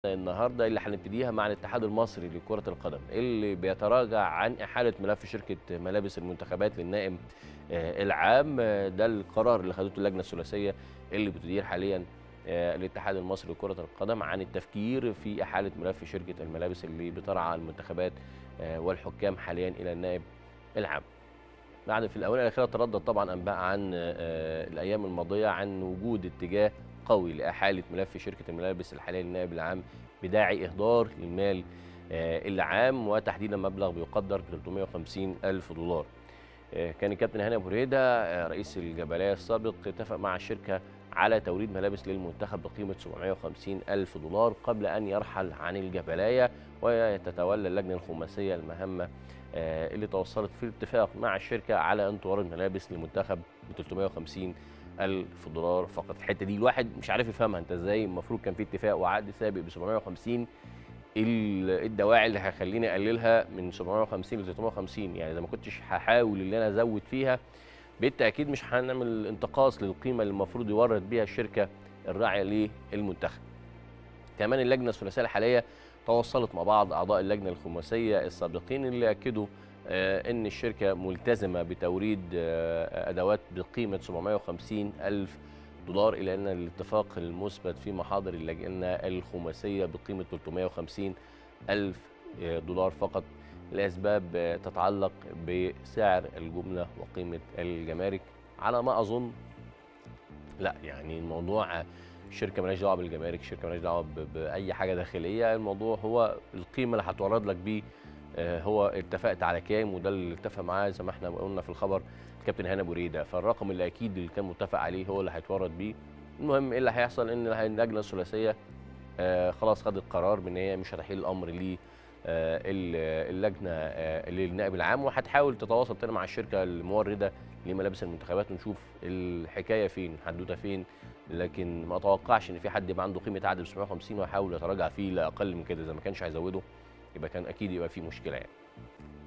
النهارده اللي هنبتديها مع الاتحاد المصري لكرة القدم اللي بيتراجع عن إحالة ملف شركة ملابس المنتخبات للنائب آه، العام آه، ده القرار اللي خدته اللجنة الثلاثية اللي بتدير حاليا آه، الاتحاد المصري لكرة القدم عن التفكير في إحالة ملف شركة الملابس اللي بترعى المنتخبات آه، والحكام حاليا إلى النائب العام. بعد في الآونة الأخيرة تردد طبعا أنباء عن آه، الأيام الماضية عن وجود اتجاه قوي لإحالة ملف شركة الملابس الحالية للنائب العام بداعي إهدار للمال آه، العام وتحديدا مبلغ بيقدر ب 350 ألف دولار آه، كان الكابتن هاني أبو ريدة آه، رئيس الجبلية السابق اتفق مع الشركة على توريد ملابس للمنتخب بقيمة 750 ألف دولار قبل أن يرحل عن الجبلية وتتولى اللجنة الخماسية المهمة آه، اللي توصلت في الاتفاق مع الشركة على أن تورد ملابس للمنتخب ب 350 ألف دولار فقط الحتة دي الواحد مش عارف يفهمها أنت إزاي المفروض كان في اتفاق وعقد سابق ب 750 إيه ال- الدواعي اللي هيخليني اقللها من 750 ل 350 يعني اذا ما كنتش هحاول ان انا ازود فيها بالتاكيد مش هنعمل انتقاص للقيمه اللي المفروض يورد بيها الشركه الراعيه للمنتخب. كمان اللجنه الثلاثيه الحاليه تواصلت مع بعض اعضاء اللجنه الخماسيه السابقين اللي اكدوا آه، ان الشركه ملتزمه بتوريد آه، ادوات بقيمه 750 الف دولار الى ان الاتفاق المثبت في محاضر اللجنه الخماسيه بقيمه 350 الف دولار فقط لاسباب آه، تتعلق بسعر الجمله وقيمه الجمارك على ما اظن لا يعني الموضوع آه، الشركه مالهاش دعوه بالجمارك الشركه مالهاش دعوه ب- باي حاجه داخليه الموضوع هو القيمه اللي هتورد لك بيه آه، هو اتفقت على كام وده اللي اتفق معاه زي ما احنا قلنا في الخبر الكابتن هاني ابو ريده فالرقم اللي اكيد اللي كان متفق عليه هو اللي هيتورد بيه المهم ايه اللي هيحصل ان اللجنه الثلاثيه آه، خلاص خدت قرار بان هي مش هتحيل الامر ل اللجنه آه، للنائب العام وهتحاول تتواصل تاني مع الشركه المورده لملابس المنتخبات ونشوف الحكايه فين حدوته فين لكن ما اتوقعش ان في حد يبقى عنده قيمه عقد ب 750 ويحاول يتراجع فيه لاقل من كده اذا ما كانش هيزوده يبقى كان اكيد يبقى في مشكله يعني